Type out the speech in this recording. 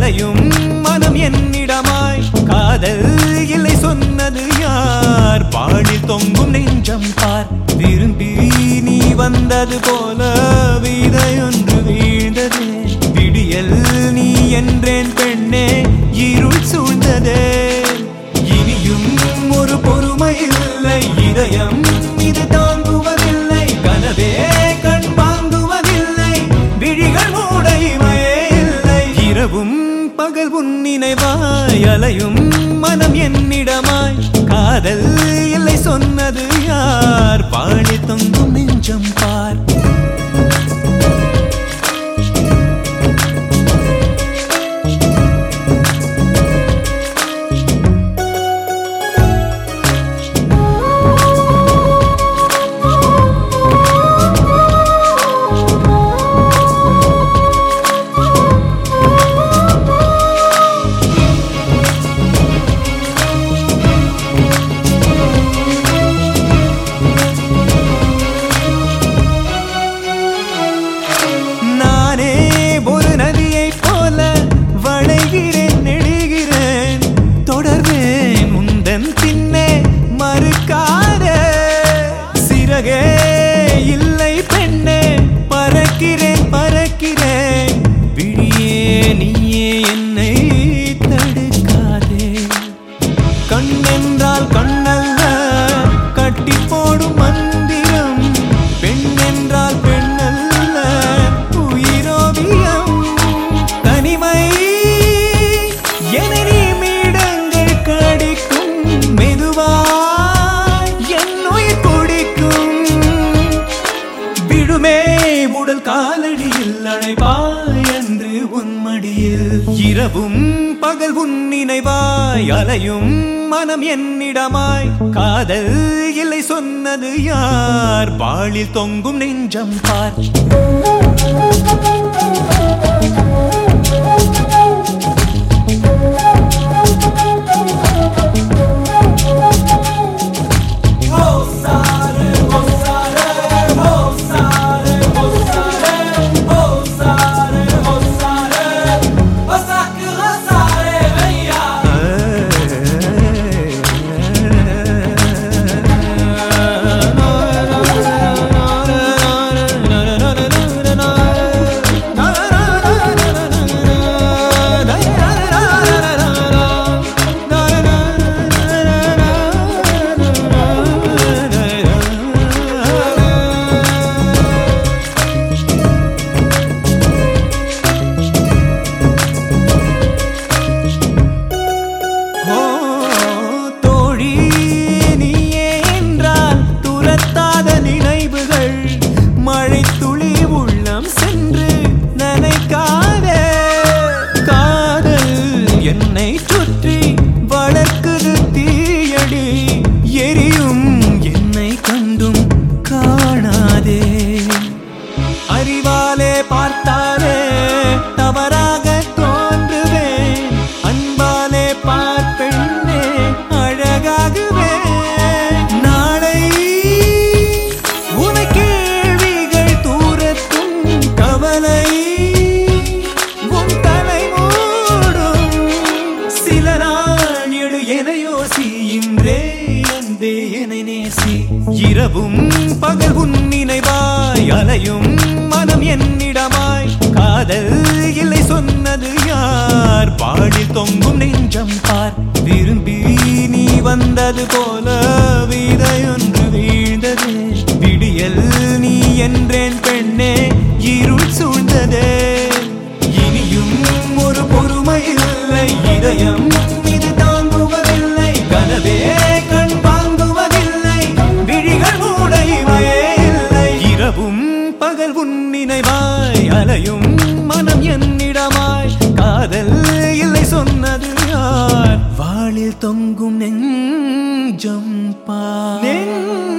அலையும் மனம் என்னிடமாய் காதல் இல்லை சொன்னது யார் பாடில் தொங்கும் நெஞ்சம் பார் விரும்பி நீ வந்தது போல விதையொன்று வீழ்ந்தது விடியல் நீ என்றேன் பெண்ணே இருள் சூழ்ந்ததே இனியும் ஒரு பொறுமை இல்லை இதயம் இது தாங்குவதில்லை கனவே கண் வாங்குவதில்லை விழிகள் மூட இமையே இல்லை இரவும் பகல் உன் நினைவாய் அலையும் மனம் என்னிடமாய் காதல் இல்லை சொன்னது யார் பாடி தொங்கும் நெஞ்சம் பார் நானே ஒரு நதியைப் போல வளைகிறேன் நெடுகிறேன் தொடர்வேன் உந்தன் பின்னே மறுக்காத சிறகே இல்லை பெண்ணே பறக்கிறேன் பறக்கிறேன் விழியே நீயே என்னை தடுக்காதே கண்ணென்றால் கண்ணல்ல கட்டி போடும் மந்திரம் பெண் என்றால் பெண்ணல்ல உயிரோவியம் தனிமை என நிமிடங்கள் கடிக்கும் மெதுவாய் என் உயிர் குடிக்கும் விழுமே உடல் காலடியில் அழைப்பாய் என்று உன் மடியில் இரவும் பகல் உன் நினைவாய் அலையும் மனம் என்னிடமாய் காதல் இல்லை சொன்னது யார் பாழில் தொங்கும் நெஞ்சம் பார் ஓ தோழி நீயே என்றால் துரத்தாத நினைவுகள் மழை துளி உள்ளம் சென்று நனைக்காதே காதல் என்னை சுற்றி வளர்க்குது தீயடி எரியும் என்னை கண்டும் காணாதே அறிவாலே பார்த்தாலே தவறாக தோன்றுவேன் அன்பாலே பார்ப்பெண்ணே அழகாகுவேன் நாளை உன கேள்விகள் தூரத்தும் கவலை உன் தலை மூடும் சில நாள் எடு என யோசி இன்றே அன்பே என நேசி இரவும் பகல் உன் நினைவாய் அலையும் மனம் என்னிடமாய் காதல் இல்லை சொன்னது யார் பாடில் தொங்கும் நெஞ்சம் பார் விரும்பி நீ வந்தது போல விதையொன்று வீழ்ந்தது விடியல் நீ என்றேன் பெண்ணே இருள் சூழ்ந்ததே இனியும் ஒரு பொறுமை இல்லை இதயம் இது தாங்குவதில்லை கனவே கண் வாங்குவதில்லை விழிகள் மூட இமையே இல்லை இரவும் பகல் உன் நினைவாய் அலையும் மனம் என்னிடமாய் காதல் இல்லை சொன்னது யார் வாளில் தொங்கும் நெஞ்சம் பா